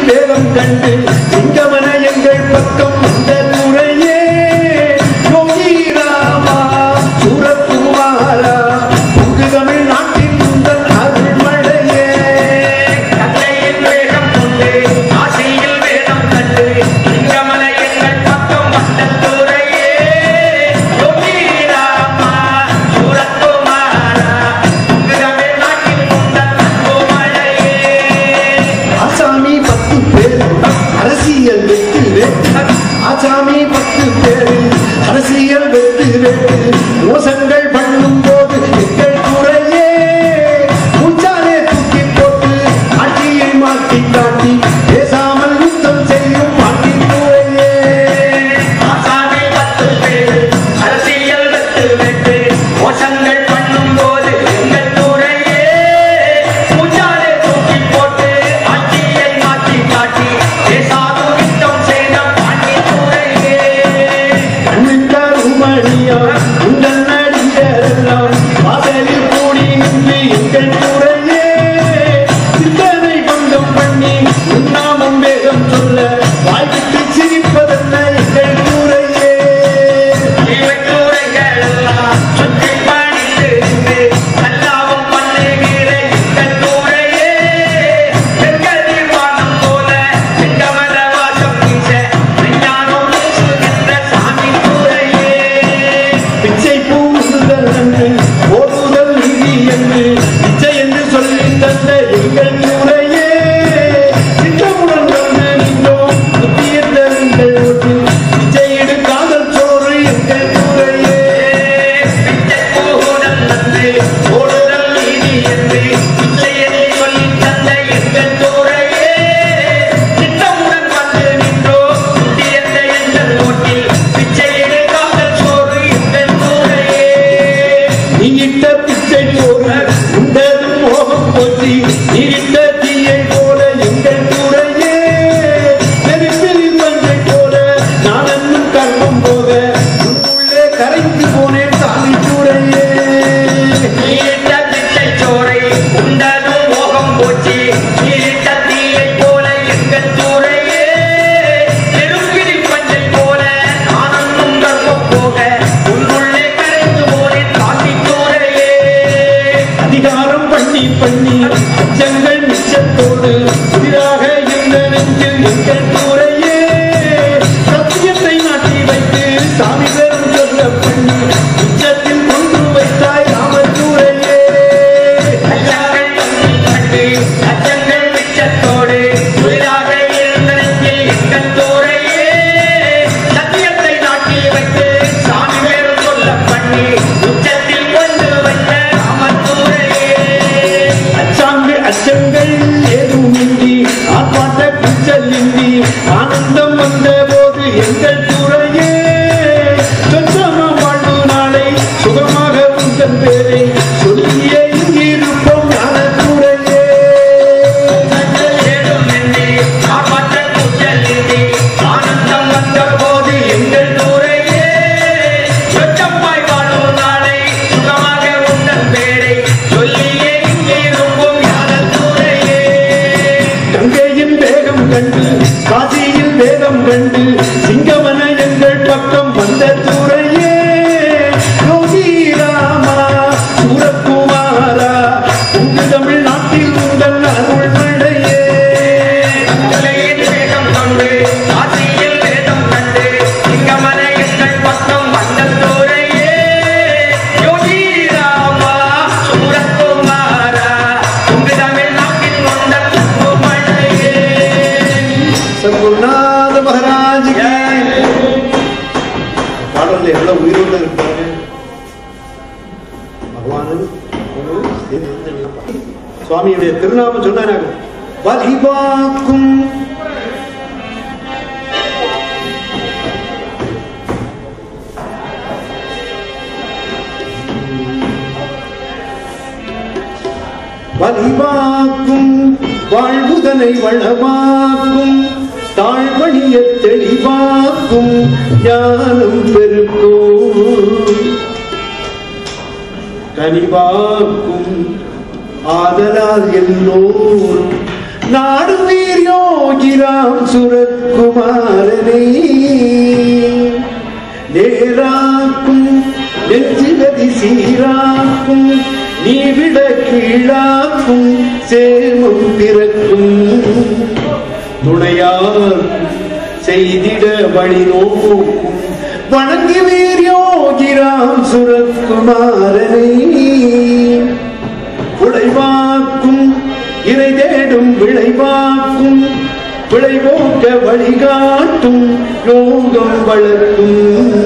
வேகம் கண்டு சிங்கமன எங்கள் பக்கம் வந்த துறையே யோகி ராமா சூரகுமாரா உங்கு தமிழ்நாட்டின் உங்கள் அருள்மழையே கங்கையின் வேகம் கொண்டு காசியில் வேகம் கண்டு சிங்கமல எங்கள் பக்கம் வந்த துறையே யோகி ராமா சூரகுமாரா உங்கு தமிழ்நாட்டில் உங்கள் அன்புமழையே ஆசாமி பத்து பேர் அரசியல் வெற்றி வேட்டு ஆசாமி பத்து பேர் அரசியல் வெற்றி வேட்டு மோசங்கள் பண்ணும் போது எங்கள் துறையே மூச்சாலே தூக்கி போட்டு ஆட்சியை மாற்றி காட்டி பேசாமல் யுத்தம் செய்யும் மாட்டி துறையே ஆசாமி பத்து பேர் அரசியல் வெட்டு வெட்டு மோசங்கள் பண்ணும் போது எங்கள் துறையே பூஜாலே தூக்கி போட்டு ஆட்சியை மாற்றி காட்டி பேசாது யுத்தம் செய்த பாண்டி துறையே கண்ணுக்கருமணியா உங்கள் நடிகரெல்லாம் வாசலில் கூடி நின்று எங்கள் துறையே சிந்தனை பங்கம் பண்ணி உண்ணாமும் வேகம் சொல்ல வாய்விட்டு சிரிப்பதென்ன எங்கள் துறையே இவற்றுரைகள் எல்லாம் சுற்றி பணிந்து நின்று நல்லாவும் பண்ணுகிற எங்கள் துறையே செங்கதிர் வானம் போல செங்கமல வாசம் வீச விஞ்ஞானம் வீசுகின்ற சாமி துறையே பிச்சை பூசுதல் என்று ஓடுதல் நிதி என்று பிச்சை என்று சொல்லி தந்த எங்கள் துறையே திட்டமுடன் வந்து நின்றோம் புத்தியர்கள் ஓட்டு பிச்சை எடுக்காதல் சோறு எங்கள் துறையே பிச்சைப்பூவுடன் வந்து ஓடுதல் நீதி என்று பிச்சையெண்ணி சொல்லித் தந்த எங்கள் துறையே திட்டமுடன் வந்து நின்றோம் புத்தியந்த எங்கள் ஓட்டில் பிச்சை எடுக்காதல் சோறு எங்கள் துறையே நீ இட்ட பிச்சை போல உண்டதும் மோகம் போற்றி நீ இட்ட தீயை போல எங்கள் துறையே நெருப்பில் மஞ்சை போல நான் என்னும் கர்மம் போக உள்ளே கரைந்து போனேன் சாமி துறையே நீரிட்ட பிச்சை சோறை உண்டதும் மோகம் போச்சு நீரிட்ட தீயை போல எங்கள் துறையே நெருப்பிடி பஞ்சை போல ஆனந்தும் கர்ப்பம் போக உன்னுள்ளே கரைந்து போனேன் காட்டி துறையே அதிகாரம் பண்ணி பண்ணி அச்சங்கள் மிச்சத்தோடு புதிதாக இந்த நெஞ்சில் எங்கள் துறையே சத்தியத்தை நாட்டி வைத்து சாமி பெரும் சொல்ல பண்ணி உச்சத்தில் கொண்டு வைத்தாய் ராமத்துறையே அச்சங்கள் கண்ணில் கண்டு அச்சங்கள் மிச்சத்தோடு புதிதாக இருந்த நெஞ்சில் எங்கள் துறையே சத்தியத்தை நாட்டில் வைத்து சாமி பேரும் சொல்ல பண்ணி உச்சத்தில் கொண்டு வைத்த ராமத்துறையே அச்சாங்கு அச்சங்கள் ஏதுமின்றி ஆர்ப்பாட்ட குச்சலின்றி ஆனந்தம் வந்த போது எங்கள் துறையே சொச்சம வாழ்வு நாளை சுகமாக உங்கள் பேரை சொல்லிய இங்கிருப்போம் ஞான துறையே ஏடும் எண்ணி காப்பாற்ற கூச்சல் இன்றி ஆனந்தம் வந்த போது எங்கள் துறையே சொச்சம்மாய் வாழும் நாளை சுகமாக உங்கள் பேரை சொல்லியே இங்கே இருக்கும் யாரல் துறையே கங்கையின் வேகம் கண்டு காசியில் வேகம் கண்டு சிங்கமன எங்கள் பக்கம் வந்த துறையே யோகி ராமா சூரகுமாரா உங்க தமிழ்நாட்டில் உங்கள் அருள்மழையே கங்களையின் வேகம் கொண்டு ஆசியில் வேதம் கண்டு சிங்கமன எங்கள் பக்கம் வந்த துறையே யோகி ராமா சூரகுமாரா உங்க தமிழ்நாட்டில் வந்த மழையே சத்குருநாத மகாராஜ் கி பாடல்ல எவ்வளவு உயிரோடு இருப்பாங்க பகவானு சுவாமியுடைய திருநாமம் சொன்னாங்க வலிவாக்கும் வலிவாக்கும் வாழ்வுதனை வளமாக்கும் தாழ்வணிய தெளிவாக்கும் ஞானம் பெருக்கும் கனிவாக்கும் ஆதலால் எல்லோரும் நாடுவீர் யோகிரா சுரத்குமாரனை நேராக்கும் நெஞ்சிலதி சீராக்கும் நீ விட கீழாக்கும் சேமம் பிறக்கும் துணையார் செய்திட வழி நோக்கும் வணங்குவீர் யோகிராம் சுரத்குமாரனை உழைவாக்கும் இறை தேடும் விளைவாக்கும் விளைவோக்க வழிகாட்டும் யோகம் வளர்க்கும்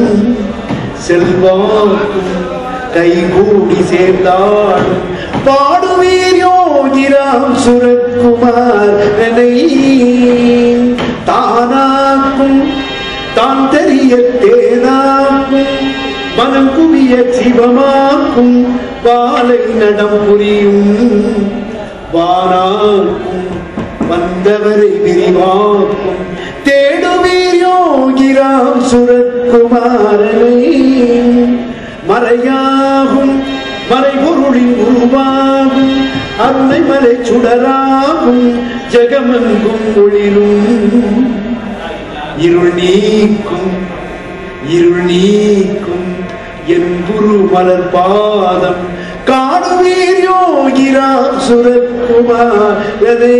செல்வாக்கும் கைகூடி சேர்ந்தாடும் பாடுவீர் யோகிராம் சுரத்குமார் தானாக்கும் தான் தெரிய தேனாக்கும் மனம் குவிய சிவமாக்கும் வாழை நடம் புரியும் வானாக்கும் வந்தவரை விரிவாக்கும் தேடுவீர் யோகிராம் சுரத்குமாரனை மறையாகும் மறைபொருளின் உருவாகும் அன்னை மலை சுடராகும் ஜெகமெங்கும் ஒளிரும் இருள் நீக்கும் இருள் நீக்கும் என் குரு மலர் பாதம் காணுவீர் யோகிரா சுரக்குமாரனை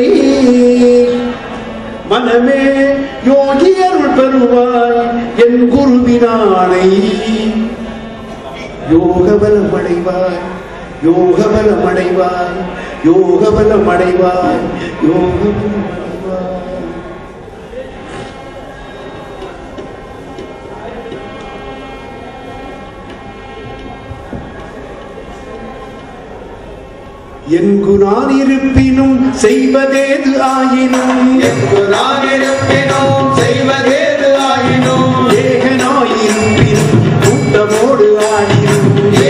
மனமே யோகி அருள் பெறுவாய் என் குருவினானை யோகபலம் அடைவாய் யோகபலம் அடைவாய் யோகபலம் அடைவாய் யோகபலம் அடைவாய் எங்கு நான் இருப்பினும் செய்வதேது ஆயினும் நான் இருப்பினோம் செய்வதேது ஆயினோம் ஏகனாயிருப்பினும் கூட்டமோடு ஆடினும்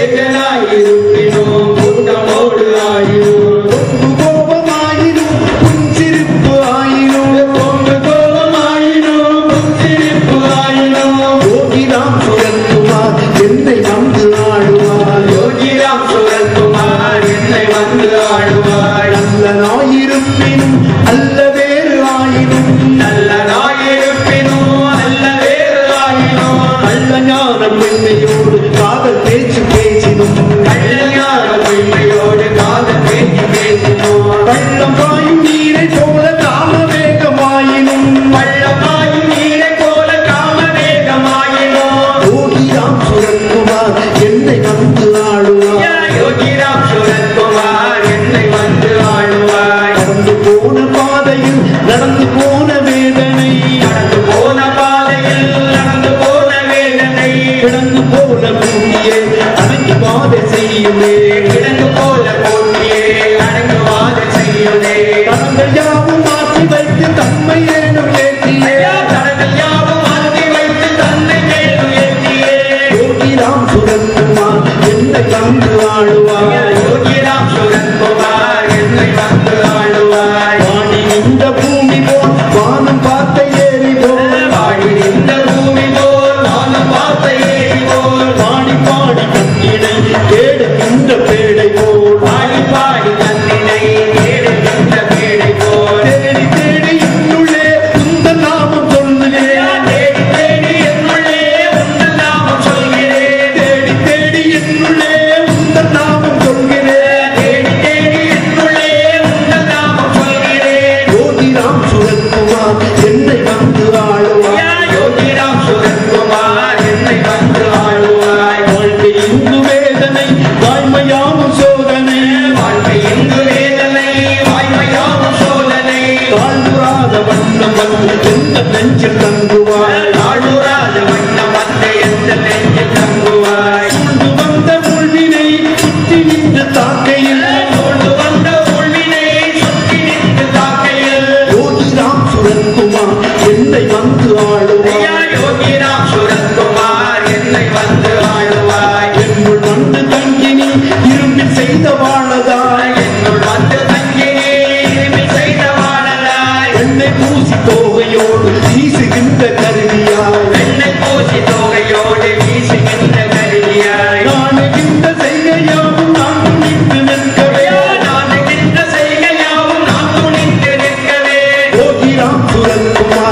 ஏகனாயிருப்பினோம் கூட்டமோடு ஆயினோம் பொங்கு கோபமாயினும் புஞ்சிருப்பு ஆயினும் பொங்கு கோபமாயினோம் புத்திரிப்பு ஆயினோம் யோகிராம் சுரக்குமார் என்னை வந்து ஆடுவார் யோகிராம் சுரத்குமார் என்னை வந்து ஆடுவாய் நல்ல நாயிருப்பினும் அல்ல வேறு ஆயினும் நல்ல நாயிருப்பினும் அல்ல வேறு ஆயினோம் நல்ல ஞான பெண்ணையோடு காதல் பேச்சு பேசினும் கல்யாண பெண்மையோடு காதல் பேசி பேசினோம் வெள்ளம் பாயும் நீரை போல காம வேகமாயினும் பள்ளமாயும் நீரை போல காம வேகமாயினோம் யோகிராம் சுரக்குமார் என்னை வந்து ஆடுவார் யோகிராம் சுரத்குமார் என்னை வந்து ஆடுவாய் நடந்து போன பாதையில் நடந்து போன வேதனை நடந்து போன பாதையில் நடந்து போன வேதனை கிடந்து போன பூமியை அடங்கி பாதை செய்யுமே கிடந்து போல போட்டியே அடங்குவாத செய்யுதே தங்கள் யாவும் மாற்றி வைத்து தம்மை ஏனும் ஏற்றியே ஐயா தடங்கள் யாவும் மாற்றி வைத்து தன்னை மேலும் ஏற்றியே யோகிராம் சுரக்குமார் என்னை வந்து ஆடுவார் யோகிராம் சுரத்குமார் என்னை வந்து ஆடுவாய் வாடி இந்த பூமி போல் வானம் பார்த்த ஏறி போல் வாடி நின்ற பூமி போல் நானும் பார்த்த ஏரி போல் பாடி பாடி கண்ணினை தேடுகின்ற பேடை போல் பாடி பாடி தன்னினை தேடுகின்ற பேடை போல் தேடி தேடி என்னுள்ளே இந்த நாமம் சொல்லுகிறேன் தேடி தேடி என்னுள்ளே உங்கள் நாமம் சொல்கிறேன் தேடி தேடி என்னுள்ளே இந்த நாமம் சொல்கிறேன் தேடி தேடி என்னுள்ளே உங்கள் நாமம் சொல்கிறேன் யோகிராம் சுரத்குமார் என்னை வந்து ஆளுவார் ஐயா, யோகிராம் சுரத்குமார் என்னை வந்து ஆளுவாய் வாழ்க்கை இந்து வேதனை வாய்மையாவும் சோதனை வாழ்க்கை இந்து வேதனை வாய்மையாவும் சோதனை தாழ்வுறாத வண்ணம் வந்து எந்த நெஞ்சில் தங்குவார் நாடுராஜ வண்ணம் வந்த எந்த நெஞ்சில் தங்குவாய் கொண்டு வந்த உள்வினை சுற்றி நின்று தாக்கையில் கொண்டு வந்த உள்வினை சுற்றி நின்று தாக்கையில் யோகிராம் சுரத்குமார் என்னை வந்து ஆளுவார் ஐயா, யோகிராம் சுரத்குமார் என்னை வந்து ஆளுவாய் என்னுள் வந்து தங்கினி இரும்பில் செய்த வாழதாய் என்னுள் வந்து தங்கினே இருமில் செய்த வாழலாய் என்னை பூசி தோகையோடு வீசுகின்ற கருவியாய் வெண்ணை பூசி தோகையோடு வீசுகின்ற கருவியாய் நாணுகின்ற செய்கையாவும் நான் நின்று நிற்கவே ஐயா, நாடுகின்ற செய்கையாவும் நான் துணிந்து நிற்கவே யோகிராம் சுரத்குமார்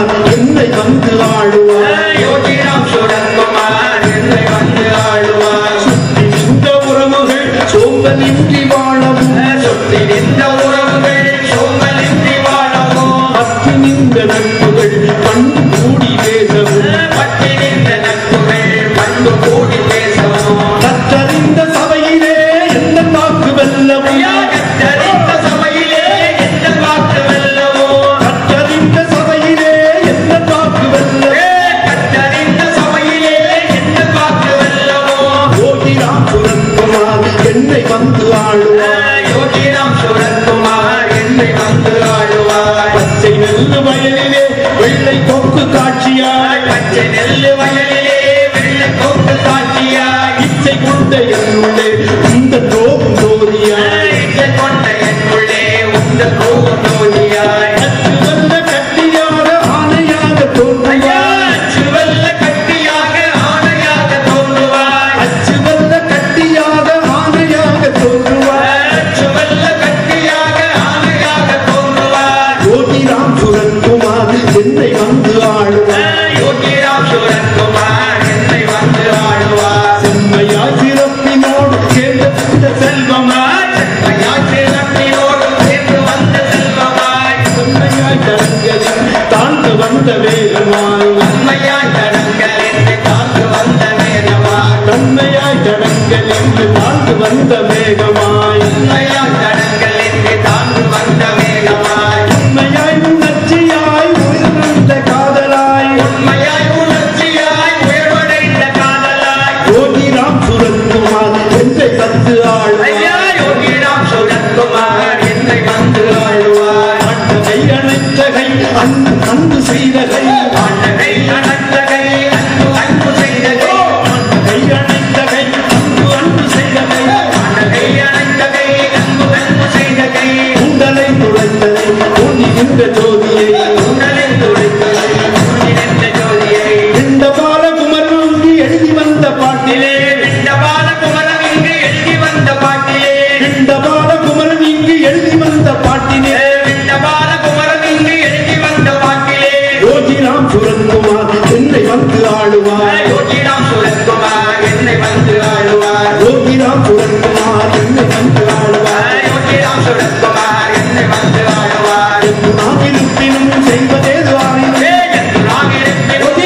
வெள்ளை கொக்கு காட்சியாய் பச்சை நெல்லு வயலிலே வெள்ளை கொக்கு காட்சியாய் இச்சை கொண்ட என்னுள்ளே இந்த நோவும் ஜோதியாய் இச்சை கொண்ட என்னுள்ளே உந்த கோபம் ஜோதியாய் அச்சு வந்த கட்டியாக ஆணையாக ஐயா தோன்றுவாய் சிவல்ல கட்டியாக ஆணையாக தோன்றுவாய் அச்சு வந்த கட்டியாக ஆணையாக தோன்றுவாய் சிவல்ல கட்டியாக ஆணையாக தோன்றுவாய் யோகிராம் சுரன்குமார் என்னை வந்து ஆளுவார் யோகிராம் சுரன்குமார் என்னை வந்து ஆடுவார் செம்மையா சிறப்பினோடு சேர்ந்த இந்த செல்வமாய் ஐயா சிறப்பினோடு சேர்ந்து வந்த செல்வமாய் செம்மையாய் கரங்களில் தாழ்ந்து வந்த வேகமாய் உண்மையாய் கடன்கள் என்று காத்து வந்த வேதமாய் தன்மையாய் கடங்களில் தாழ்ந்து வந்த வேகமாய் உண்மையாய் கடன்கள் என்று தாழ்ந்து வந்த வேதமாய் உண்மையாய் உணர்ச்சியாய் உயிர்ந்த காதலாய் உண்மையாய் உணர்ச்சியாய் உயர்வடைந்த காதலாய் யோகிராம் சுரன்குமார் என்னை வந்து ஆளுவார் ஐயா யோகிராம் சுரன்குமார் என்னை வந்து ஆழ்வார் ஆண்டகை அணைத்தகை அன்பு அன்பு செய்தகை ஆண்டகை அனந்தகை அன்பு அன்பு செய்தகை ஆண்டகை அணைத்தகை அன்பு அன்பு செய்தகை ஆண்டகை அனந்தகை அன்பு அன்பு செய்தகை உண்டலை துளைத்ததை ஒன்றுகின்ற ஜோதியை உடலில் துடித்ததை உன்னிருந்த ஜோதியை இந்த பாலகுமரங்கி எழுதி வந்த பாட்டிலே இந்த பாலகுமரன் இங்கு எழுதி வந்த பாட்டிலே இந்த பாலகுமரன் இங்கு எழுதி வந்த பாட்டிலே இந்த பாலகுமரன் இங்கு எழுதி வந்த பாட்டிலே யோகிராம் சுரன்குமார் என்னை வந்து ஆளுவார் யோகிராம் சுரத்குமார் என்னை வந்து ஆளுவார் யோகிராம் சுரன்குமார் என்னை வந்து ஆளுவார் யோகிராம் சுரத்குமார் என்னை வந்து ஆளுவார் நாம் இருப்பினும் செய்வதேது ஆயினும் நாம் இருப்பினும்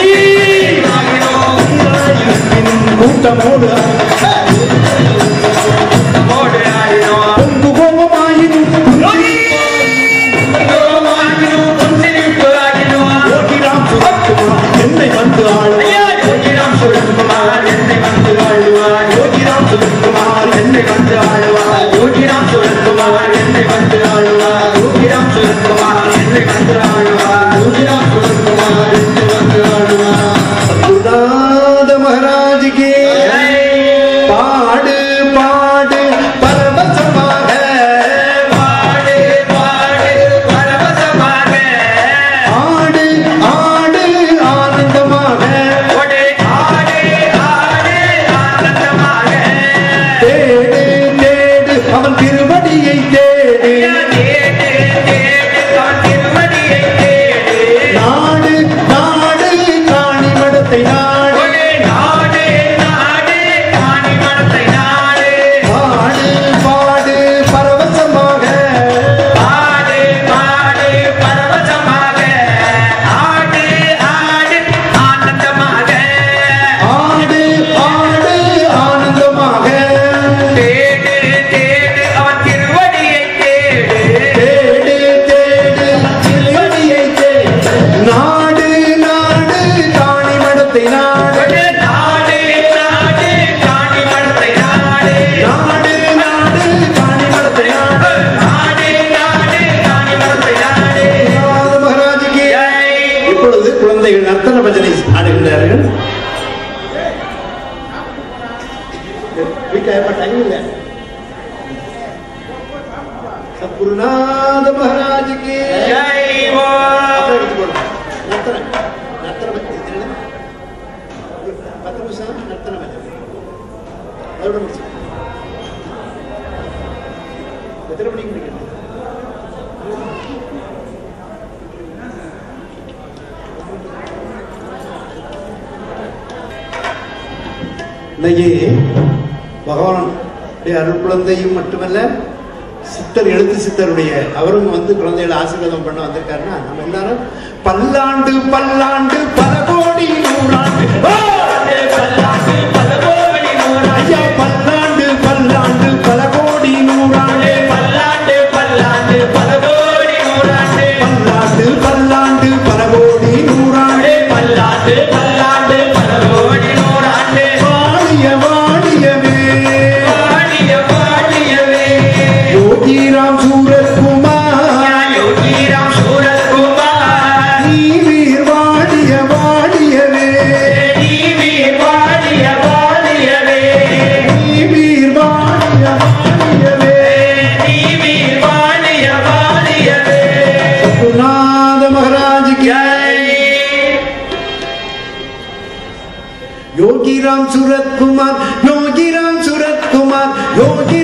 ஆகிறோம். இருப்பினும் கூட்டமோடு நம்மோடு ஆடினோம். பொங்கு கோபமாயினும் யோகம் ஆகினோம், புன்சிரிப்பு ஆகினோம். யோகிராம் சுரன்குமார் என்னை வந்து ஆளுவார் ஐயா, யோகிராம் சுரத்குமார் என்னை வந்து ஆளுவார். யோகிராம் சுரன்குமார் என்னை வந்து ஆளுவார் யோகிராம் சுரத்குமார் என்னை வந்து ஆளுவார். யோகிராம் சுரத்குமார் என்னை வந்து ஆளுவார். யோகிராம் சுரத்குமார் என்னை வந்து ஆளுவார். சத்குருநாத மகாராஜ் கே ஜெய் பாடு பாடு பரவசமாக பாடு பாடு பரவசமாக ஆடு ஆடு ஆனந்தமாக ஒடே ஆடு ஆடு ஆனந்தமாக தேடு தேடு அவன் திருவடியை தேடு தேடு தேடு அவன் திருவடியை தேடு நாடு நாடு காணி மடத்தை நாடு ஒடே நாடு நாடு காணி மரத்தை நாடு பாடு பாடு பரவசமாக பாடு பாடு பரவசமாக ஆடு ஆடு ஆனந்தமாக ஆடு ஆடு ஆனந்தமாக தேடு தேடு அவன் திருவடியை தேடு தேடு தேடு திருவடியை தேடு நாடு நாடு காணி மடத்தை நாடு ஒடே நாடு நாடு காணி மரத்தை நாடு நாடு நாடு காணி மடத்தை நாடு நாடு நாடு காணி மரத்தை நாடு ராம மகாராஜுக்கு ஜெய் இப்பொழுது குழந்தைகள் நர்த்தன பஜனை ஆடுகின்றார்கள் டைம் இல்லை சத்குருநாத மகாராஜுக்கு ஜெய் ஓ அப்புறம் எடுத்து போடுங்க. நர்த்தன நர்த்தன பஜனை இது என்ன? பத்து நிமிஷம் நர்த்தன பஜனை அதோட முடிச்சு எத்தனை மணிக்கு முடிக்கணும் இன்னைக்கு பகவான் அருள் குழந்தையும் மட்டுமல்ல சித்தர் எழுத்து சித்தருடைய அவரும் வந்து குழந்தைகளை ஆசீர்வாதம் பண்ண வந்திருக்காருன்னா நம்ம எல்லாரும் பல்லாண்டு பல்லாண்டு பல கோடி நூறாண்டு ஓ! பல்லாண்டு பல கோடி நூறாண்டு ஐயா பல்லாண்டு பல்லாண்டு பல கோடி நூறாண்டு பல்லாண்டு பல்லாண்டு பல கோடி நூறாண்டு பல்லாண்டு பல்லாண்டு பல கோடி நூறாண்டு பல்லாண்டு பல்லாண்டு பல கோடி நூறாண்டு வாழிய வாழியவே வாடிய வாடியவே யோகிராம் சூரத்குமார் யோகிராம் சூரத்குமார் நீ வீர் ஜெய் யோகிராம் சுரத்குமார் யோகிராம் சுரத்குமார் யோகி